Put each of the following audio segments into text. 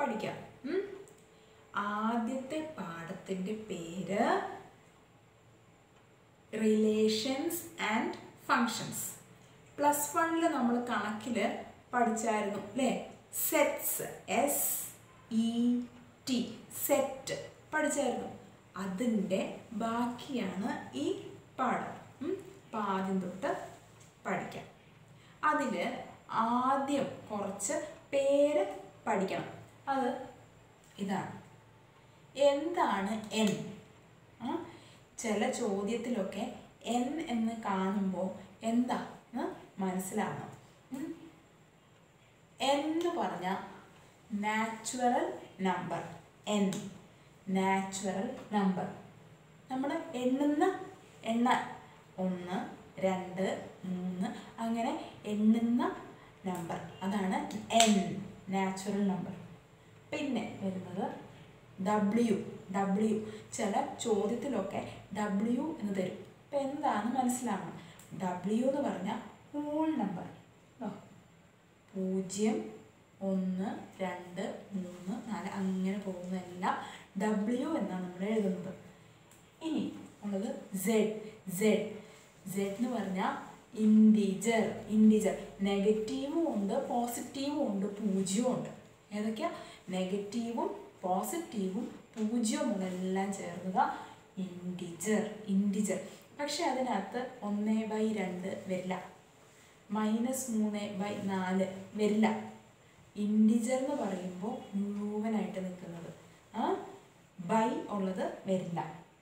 പഠിക്കാം ഉം? ആദ്യത്തെ പാഠത്തിൻ്റെ പേര് റിലേഷൻസ് ആൻഡ് ഫങ്ഷൻസ് പ്ലസ് വണ്ണിൽ നമ്മൾ കണക്കിൽ പഠിച്ചായിരുന്നു അല്ലേ sets S E T set പഠിച്ചായിരുന്നു അതിൻ്റെ ബാക്കിയാണ് ഈ പാഠം ഉം? അപ്പം ആദ്യം തൊട്ട് പഠിക്കാം അതിൽ ആദ്യം കുറച്ച് പേര് പഠിക്കണം അത് ഇതാണ് എന്താണ് എൻ ആ? ചില ചോദ്യത്തിലൊക്കെ എൻ എന്ന് കാണുമ്പോൾ എന്താ എന്ന് മനസ്സിലാവണം ഉം. എന്ന് പറഞ്ഞ natural number N natural number നമ്മൾ എണ്ണുന്ന എണ്ണ ഒന്ന് രണ്ട് മൂന്ന് അങ്ങനെ എണ്ണുന്ന നമ്പർ അതാണ് എൻ നാച്ചുറൽ നമ്പർ പിന്നെ വരുന്നത് ഡബ്ല്യു ഡബ്ല്യു ചില ചോദ്യത്തിലൊക്കെ ഡബ്ല്യു എന്ന് തരും അപ്പം എന്താണെന്ന് മനസ്സിലാവണം ഡബ്ല്യു എന്ന് പറഞ്ഞാൽ ഹോൾ നമ്പർ പൂജ്യം ഒന്ന് രണ്ട് മൂന്ന് നാല് അങ്ങനെ പോകുന്നതെല്ലാം ഡബ്ല്യു എന്നാണ് നമ്മൾ എഴുതുന്നത് ഇനി ഉള്ളത് സെഡ് സെഡ് സെഡ് എന്ന് പറഞ്ഞാൽ ഇൻഡിജർ ഇൻഡിജർ നെഗറ്റീവും ഉണ്ട് പോസിറ്റീവും ഉണ്ട് പൂജ്യവും ഉണ്ട് ഏതൊക്കെയാ നെഗറ്റീവും പോസിറ്റീവും പൂജ്യവും എല്ലാം ചേർന്നതാ ഇൻഡിജർ ഇൻഡിജർ പക്ഷെ അതിനകത്ത് ഒന്ന് ബൈ രണ്ട് വരില്ല മൈനസ് മൂന്ന് ബൈ നാല് വരില്ല ഇൻഡിജർ എന്ന് പറയുമ്പോൾ മുഴുവനായിട്ട് നിൽക്കുന്നത് ആ ബൈ ഉള്ളത് വരില്ല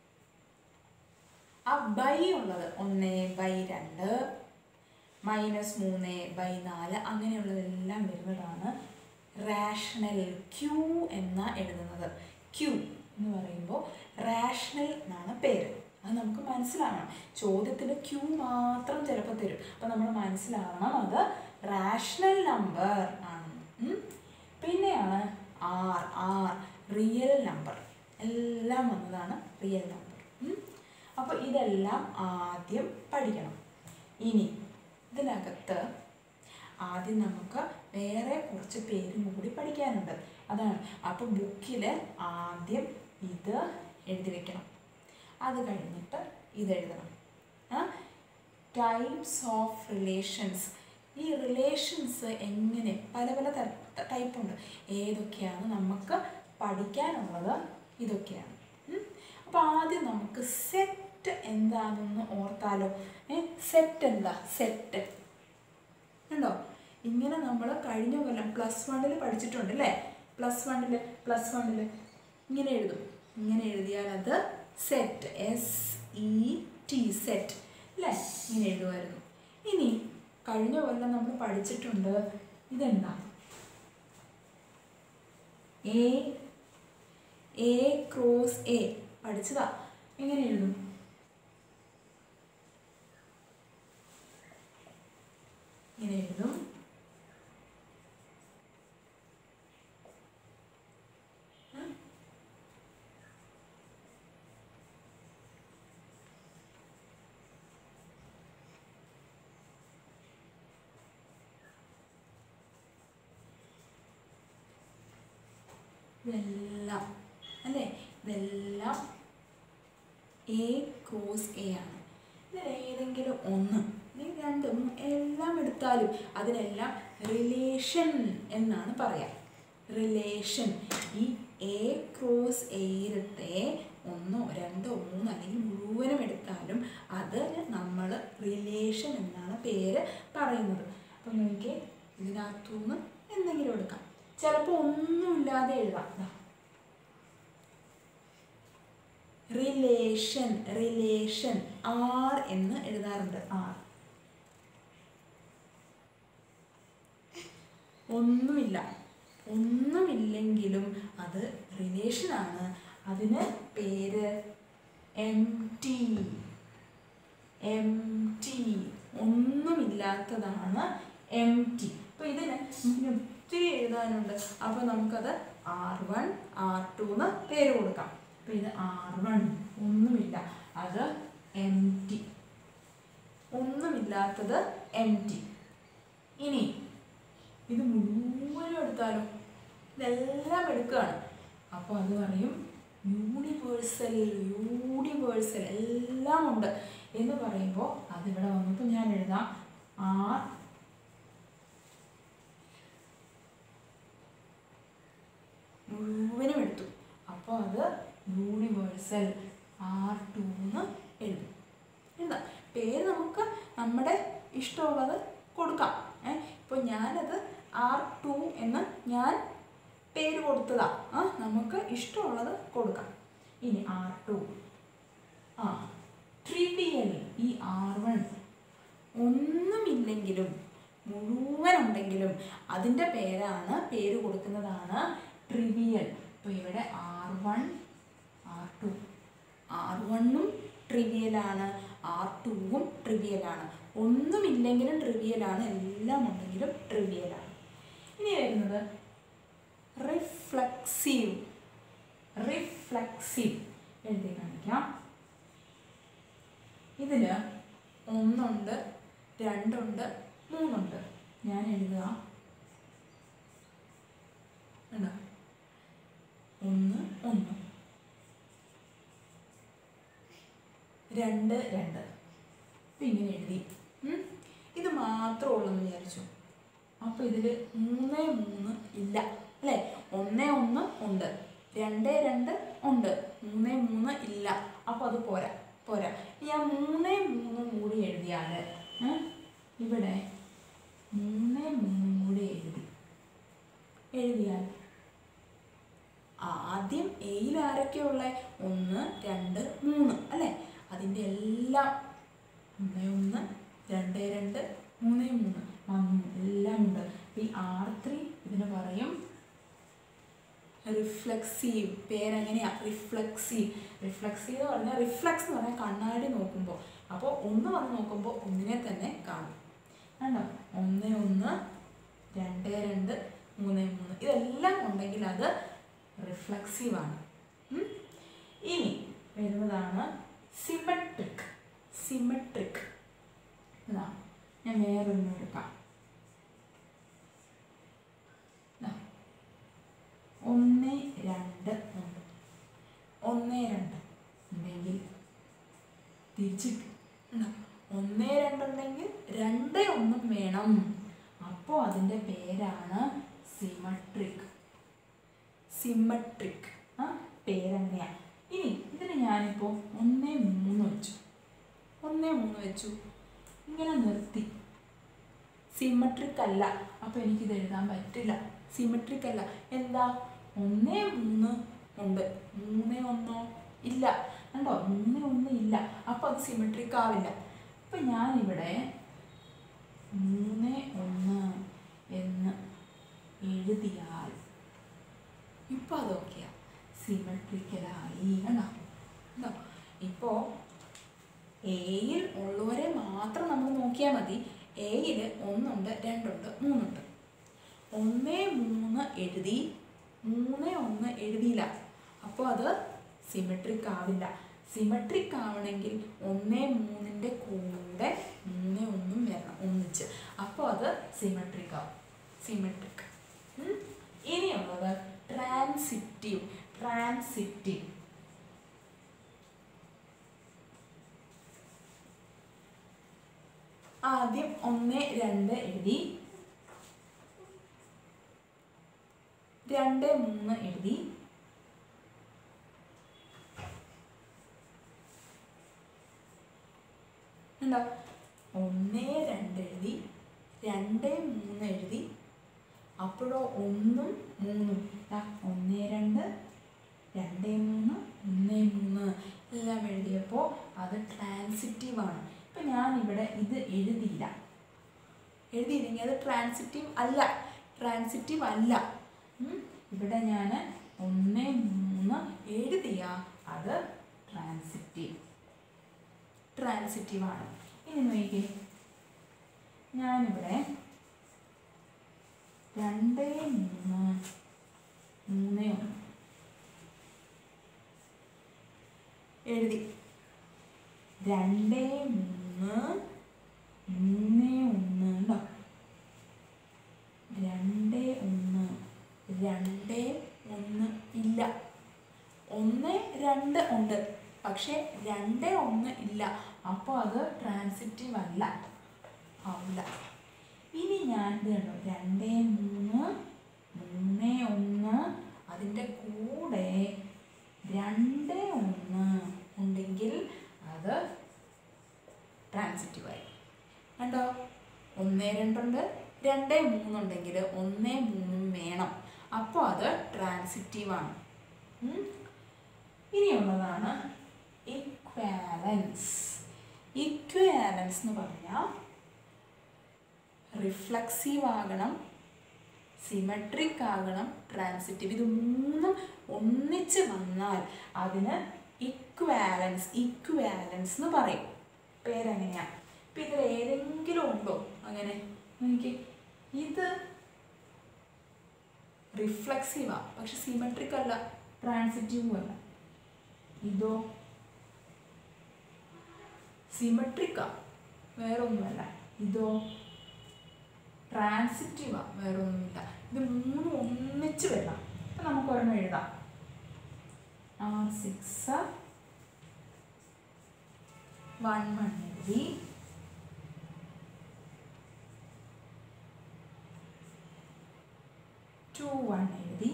ആ ബൈ ഉള്ളത് ഒന്ന് ബൈ രണ്ട് മൈനസ് മൂന്ന് ബൈ നാല് അങ്ങനെയുള്ളതെല്ലാം വരുന്നതാണ് റാഷണൽ ക്യൂ എന്ന എഴുതുന്നത് ക്യൂ എന്ന് പറയുമ്പോൾ റാഷണൽ എന്നാണ് പേര് അത് നമുക്ക് മനസ്സിലാവണം ചോദ്യത്തിൽ ക്യൂ മാത്രം ചിലപ്പോൾ തരും അപ്പം നമ്മൾ മനസ്സിലാവണം അത് റാഷണൽ നമ്പർ ആണ് ഉം. പിന്നെയാണ് ആർ ആർ റിയൽ നമ്പർ എല്ലാം വന്നതാണ് റിയൽ നമ്പർ അപ്പോൾ ഇതെല്ലാം ആദ്യം പഠിക്കണം ഇനി ഇതിനകത്ത് ആദ്യം നമുക്ക് വേറെ കുറച്ച് പേരും കൂടി പഠിക്കാനുണ്ട് അതാണ് അപ്പോൾ ബുക്കിൽ ആദ്യം ഇത് എഴുതി വെക്കണം അത് കഴിഞ്ഞിട്ട് ഇത് എഴുതണം ടൈപ്സ് ഓഫ് റിലേഷൻസ് ഈ റിലേഷൻസ് എങ്ങനെ പല പല ടൈപ്പ് ഉണ്ട് ഏതൊക്കെയാണ് നമുക്ക് പഠിക്കാനുള്ളത് ഇതൊക്കെയാണ് അപ്പോൾ ആദ്യം നമുക്ക് സെറ്റ് എന്താണെന്ന് ഓർത്താലോ ഏ സെറ്റ് എന്താ സെറ്റ് ഉണ്ടോ ഇങ്ങനെ നമ്മൾ കഴിഞ്ഞ കൊല്ലം പ്ലസ് വണ്ണിൽ പഠിച്ചിട്ടുണ്ട് അല്ലേ പ്ലസ് വണ്ണിൽ പ്ലസ് വണ്ണിൽ ഇങ്ങനെ എഴുതും ഇങ്ങനെ എഴുതിയാൽ അത് set S E T set അല്ലേ ഇങ്ങനെ എഴുതുമായിരുന്നു ഇനി കഴിഞ്ഞ കൊല്ലം നമ്മൾ പഠിച്ചിട്ടുണ്ട് ഇതെന്താ എ എ ക്രോസ് എ പഠിച്ചതാ എങ്ങനെ എഴുതും ഇങ്ങനെ എഴുതും ഉം. ഇതെല്ലാം അല്ലേ ഇതെല്ലാം എ ക്രോസ് എ ആണ് ഇതിൽ ഏതെങ്കിലും ഒന്ന് അല്ലെങ്കിൽ രണ്ട് മൂന്ന് എല്ലാം എടുത്താലും അതിനെല്ലാം റിലേഷൻ എന്നാണ് പറയാം റിലേഷൻ ഈ എ ക്രോസ് എയിലത്തെ ഒന്നോ രണ്ടോ മൂന്നോ അല്ലെങ്കിൽ മുഴുവനും എടുത്താലും അതിന് നമ്മൾ റിലേഷൻ എന്നാണ് പേര് പറയുന്നത് അപ്പം നോക്കി ഇതിനകത്തുനിന്ന് എന്തെങ്കിലും എടുക്കാം ചിലപ്പോൾ ഒന്നുമില്ലാതെ എഴുതാം ദാ. റിലേഷൻ റിലേഷൻ ആർ എന്ന് എഴുതാറുണ്ട് ആർ ഒന്നുമില്ല ഒന്നുമില്ലെങ്കിലും അത് റിലേഷനാണ് അതിന് പേര് എം ടി എം ടി ഒന്നുമില്ലാത്തതാണ് എം ടി അപ്പോൾ ഇതിന് ഇങ്ങനെ ഒത്തിരി എഴുതാനുണ്ട് അപ്പോൾ നമുക്കത് ആർ വൺ ആർ ടു എന്ന് പേര് കൊടുക്കാം അപ്പോൾ ഇത് ആർ വൺ ഒന്നുമില്ല അത് എം ടി ഒന്നുമില്ലാത്തത് എം ടി ഇനി ഇത് മുഴുവനും എടുത്താലോ ഇതെല്ലാം എടുക്കുകയാണ് അപ്പോൾ അത് പറയും യൂണിവേഴ്സൽ യൂണിവേഴ്സൽ എല്ലാം ഉണ്ട് എന്ന് പറയുമ്പോൾ അതിവിടെ വന്നപ്പോൾ ഞാൻ എഴുതാം ആർ മുഴുവനും എടുത്തു അപ്പോൾ അത് യൂണിവേഴ്സൽ ആർ ടു എന്ന് എഴുതും എഴുതാം പേര് നമുക്ക് നമ്മുടെ ഇഷ്ടമുള്ളത് കൊടുക്കാം ഏ ഇപ്പോൾ ഞാനത് ആർ ടു എന്ന് ഞാൻ പേര് കൊടുത്തതാ ആ നമുക്ക് ഇഷ്ടമുള്ളത് കൊടുക്കാം ഇനി ആർ ടു ആ ട്രിവിയൽ ഈ ആർ വൺ ഒന്നുമില്ലെങ്കിലും മുഴുവൻ ഉണ്ടെങ്കിലും അതിൻ്റെ പേരാണ് പേര് കൊടുക്കുന്നതാണ് ട്രിവിയൽ ഇപ്പോൾ ഇവിടെ R one R two R വണ്ണും ട്രിവിയലാണ് ആർ ടുവും ട്രിവിയലാണ് ഒന്നുമില്ലെങ്കിലും ട്രിവിയലാണ് എല്ലാം ഉണ്ടെങ്കിലും ട്രിവിയലാണ് ഇനി വരുന്നത് റിഫ്ലക്സീവ് റിഫ്ലക്സീവ് എഴുതി കാണിക്കാം ഇതിൽ ഒന്നുണ്ട് രണ്ടുണ്ട് മൂന്നുണ്ട് ഞാൻ എഴുതുക കണ്ടോ? ഒന്ന് ഒന്ന് രണ്ട് രണ്ട് അപ്പം ഇങ്ങനെ എഴുതി ഉം. ഇത് മാത്രമേ ഉള്ളെന്ന് വിചാരിച്ചു അപ്പോൾ ഇതിൽ മൂന്ന് മൂന്ന് ഇല്ല അല്ലേ ഒന്ന് ഒന്ന് ഉണ്ട് രണ്ട് രണ്ട് ഉണ്ട് മൂന്ന് മൂന്ന് ഇല്ല അപ്പോൾ അത് പോരാ പോരാ ഇനി ആ മൂന്ന് മൂന്നും കൂടി എഴുതിയാൽ ഉം, ഇവിടെ മൂന്ന് മൂന്നും കൂടി എഴുതി എഴുതിയാൽ ആദ്യം എയിൽ ആരൊക്കെയുള്ള ഒന്ന് രണ്ട് മൂന്ന് അല്ലേ അതിൻ്റെ എല്ലാം ഒന്ന് ഒന്ന് രണ്ട് രണ്ട് മൂന്ന് മൂന്ന് വന്നു എല്ലാം ഉണ്ട് ഈ ആർ ത്രീ ഇതിന് പറയും റിഫ്ലക്സീവ് പേരെങ്ങനെയാ റിഫ്ലക്സീവ് റിഫ്ലക്സീവ് എന്ന് പറഞ്ഞാൽ റിഫ്ലക്സ് എന്ന് പറഞ്ഞാൽ കണ്ണാടി നോക്കുമ്പോൾ അപ്പോൾ ഒന്ന് വന്ന് നോക്കുമ്പോൾ ഒന്നിനെ തന്നെ കാണും കണ്ടോ ഒന്ന് ഒന്ന് രണ്ട് രണ്ട് മൂന്ന് മൂന്ന് ഇതെല്ലാം ഉണ്ടെങ്കിൽ അത് റിഫ്ലക്സീവ് ആണ് ഉം. ഇനി വരുന്നതാണ് സിമെട്രിക് സിമെട്രിക് ഇതാ ഞാൻ വേറൊന്നും എടുക്കാം ദാ. ഒന്ന് രണ്ട് ഉണ്ട് ഒന്ന് രണ്ട് ഉണ്ടെങ്കിൽ തിരിച്ചിട്ട് ഉണ്ടോ? ഒന്ന് രണ്ടുണ്ടെങ്കിൽ രണ്ട് ഒന്നും വേണം അപ്പോൾ അതിൻ്റെ പേരാണ് സിമട്രിക് സിമട്രിക് ആ പേരെങ്ങനെയാണ് ഇനി ഇതിന് ഞാനിപ്പോൾ ഒന്ന് മൂന്ന് വെച്ചു ഒന്ന് മൂന്ന് വെച്ചു ഇങ്ങനെ നിർത്തി സിമട്രിക് അല്ല അപ്പോൾ എനിക്കിത് എഴുതാൻ പറ്റില്ല സിമട്രിക് അല്ല എന്താ ഒന്ന് മൂന്ന് ഉണ്ട് മൂന്ന് ഒന്നോ ഇല്ല കണ്ടോ മൂന്ന് ഒന്ന് ഇല്ല അപ്പോൾ അത് സിമട്രിക് ആവില്ല അപ്പം ഞാനിവിടെ മൂന്ന് ഒന്ന് എന്ന് എഴുതിയാൽ ഇപ്പോൾ അതൊക്കെയാ സിമട്രിക്കലായി കണ്ടോ കണ്ടോ ഇപ്പോൾ എയിൽ ഉള്ളവരെ മാത്രം നമ്മൾ നോക്കിയാൽ മതി എയിൽ ഒന്നുണ്ട് രണ്ടുണ്ട് മൂന്നുണ്ട് ഒന്ന് മൂന്ന് എഴുതി മൂന്ന് ഒന്ന് എഴുതിയില്ല അപ്പോൾ അത് സിമെട്രിക് ആവില്ല സിമെട്രിക് ആവണമെങ്കിൽ ഒന്ന് മൂന്നിൻ്റെ കൂടെ മൂന്ന് ഒന്നും വരണം ഒന്നിച്ച് അപ്പോൾ അത് സിമെട്രിക് ആവും സിമെട്രിക് ഇനിയുള്ളത് ട്രാൻസിറ്റീവ് ട്രാൻസിറ്റീവ് ആദ്യം ഒന്ന് രണ്ട് എഴുതി രണ്ട് മൂന്ന് എഴുതി ഉണ്ടോ ഒന്ന് രണ്ട് എഴുതി രണ്ട് മൂന്ന് എഴുതി അപ്പോഴോ ഒന്നും മൂന്നും ദാ ഒന്ന് രണ്ട് രണ്ട് മൂന്ന് ഒന്ന് മൂന്ന് എല്ലാം എഴുതിയപ്പോൾ അത് ട്രാൻസിറ്റീവ് ആണ് ഇപ്പം ഞാനിവിടെ ഇത് എഴുതിയില്ല എഴുതിയില്ലെങ്കിൽ അത് ട്രാൻസിറ്റീവ് അല്ല ട്രാൻസിറ്റീവ് അല്ല ഉം. ഇവിടെ ഞാൻ ഒന്ന് മൂന്ന് എഴുതിയ അത് ട്രാൻസിറ്റീവ് ട്രാൻസിറ്റീവ് ആണ് ഇനി നോക്കിക്കേ ഞാനിവിടെ രണ്ട് മൂന്ന് മൂന്ന് ഒന്ന് എഴുതി രണ്ട് മൂന്ന് മൂന്ന് ഒന്ന് ഉണ്ടോ രണ്ട് ഒന്ന് രണ്ട് ഒന്ന് ഇല്ല ഒന്ന് രണ്ട് ഉണ്ട് പക്ഷേ രണ്ട് ഒന്ന് ഇല്ല അപ്പോൾ അത് ട്രാൻസിറ്റീവ് അല്ല ആവില്ല ഇനി ഞാൻ ഇത് കണ്ടോ രണ്ട് മൂന്ന് മൂന്ന് ഒന്ന് അതിൻ്റെ കൂടെ രണ്ട് ഒന്ന് ഉണ്ടെങ്കിൽ അത് ട്രാൻസിറ്റീവായി കണ്ടോ ഒന്ന് രണ്ടുണ്ട് രണ്ട് മൂന്നുണ്ടെങ്കിൽ ഒന്ന് മൂന്നും വേണം അപ്പോൾ അത് ട്രാൻസിറ്റീവാണ് ഉം. ഇനിയുള്ളതാണ് ഇക്വാലൻസ് ഇക്വാലൻസ് എന്ന് പറഞ്ഞാൽ റിഫ്ലക്സീവ് ആകണം സിമെട്രിക് ആകണം ട്രാൻസിറ്റീവ് ഇത് മൂന്നും ഒന്നിച്ച് വന്നാൽ അതിന് ഇക്വാലൻസ് ഇക്വാലൻസ് എന്ന് പറയും പേരെങ്ങനെയാണ് ഇപ്പം ഇതിൽ ഏതെങ്കിലും ഉണ്ടോ അങ്ങനെ എനിക്ക് ഇത് റിഫ്ലക്സീവാ പക്ഷെ സിമെട്രിക് അല്ല ട്രാൻസിറ്റീവും അല്ല ഇതോ സിമെട്രിക്കാ വേറൊന്നുമല്ല ഇതോ ട്രാൻസിറ്റീവാ വേറൊന്നുമില്ല ഇത് മൂന്നും ഒന്നിച്ച് വരണം അപ്പം നമുക്ക് ഒരെണ്ണം എഴുതാം ആർ സിക്സ് വൺ വൺ എഴുതി ടു വൺ എഴുതി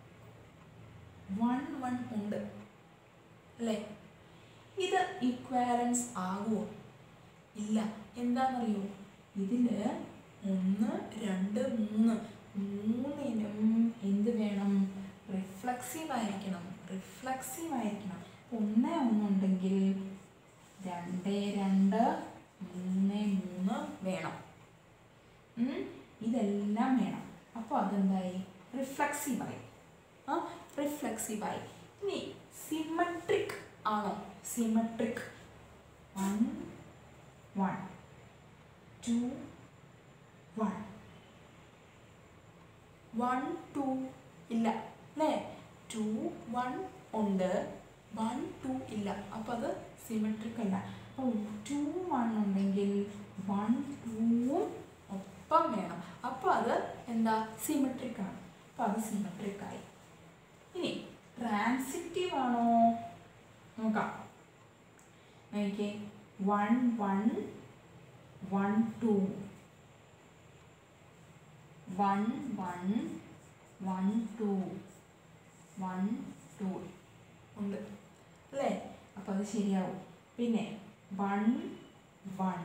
വൺ വൺ ഉണ്ട് അല്ലേ ഇത് ഇക്വാലൻസ് ആകുമോ ഇല്ല എന്താണെന്നറിയോ ഇതിൽ ഒന്ന് രണ്ട് മൂന്ന് മൂന്നിനും എന്ത് വേണം റിഫ്ലക്സീവ് ആയിരിക്കണം റിഫ്ലക്സീവ് ആയിരിക്കണം ഒന്ന് ഒന്നുണ്ടെങ്കിൽ രണ്ട് രണ്ട് മൂന്ന് മൂന്ന് വേണം ഉം? ഇതെല്ലാം വേണം അപ്പോൾ അതെന്തായി റിഫ്ലക്സീവായി ആ റിഫ്ലക്സീവായി ഇനി സിമെട്രിക് ആണോ symmetric one one two one one two ഇല്ല അല്ലേ ടു വൺ ഉണ്ട് വൺ ടു ഇല്ല അപ്പോൾ അത് സിമെട്രിക് അല്ല അപ്പോൾ ടു വൺ ഉണ്ടെങ്കിൽ വൺ ടൂവും ഒപ്പം വേണം അപ്പോൾ അത് എന്താ സിമെട്രിക് ആണ് അപ്പോൾ അത് സിമെട്രിക് ആയി ഇനി ട്രാൻസിറ്റീവ് ആണോ നോക്കാം നോക്കിയേ one one one two one one one two one two ഉണ്ട് അല്ലേ അപ്പോൾ അത് ശരിയാവും പിന്നെ one one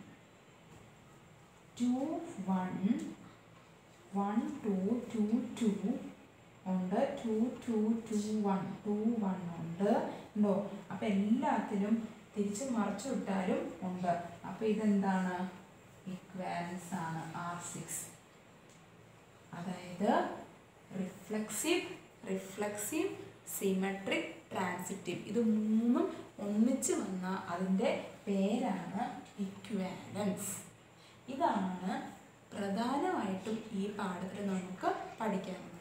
two one one two two two ഉണ്ട് two two two one two one ഉണ്ട് ഉണ്ടോ അപ്പം എല്ലാത്തിലും തിരിച്ച് മറിച്ചു വിട്ടാലും ഉണ്ട് അപ്പം ഇതെന്താണ് ഇക്വാലൻസ് ആണ് ആർ സിക്സ് അതായത് റിഫ്ലക്സീവ് റിഫ്ലക്സീവ് സിമെട്രിക് ട്രാൻസിറ്റീവ് ഇത് മൂന്നും ഒന്നിച്ച് വന്ന അതിൻ്റെ പേരാണ് ഇക്വാലൻസ് ഇതാണ് പ്രധാനമായിട്ടും ഈ പാഠത്തിൽ നമുക്ക് പഠിക്കാനുള്ളത്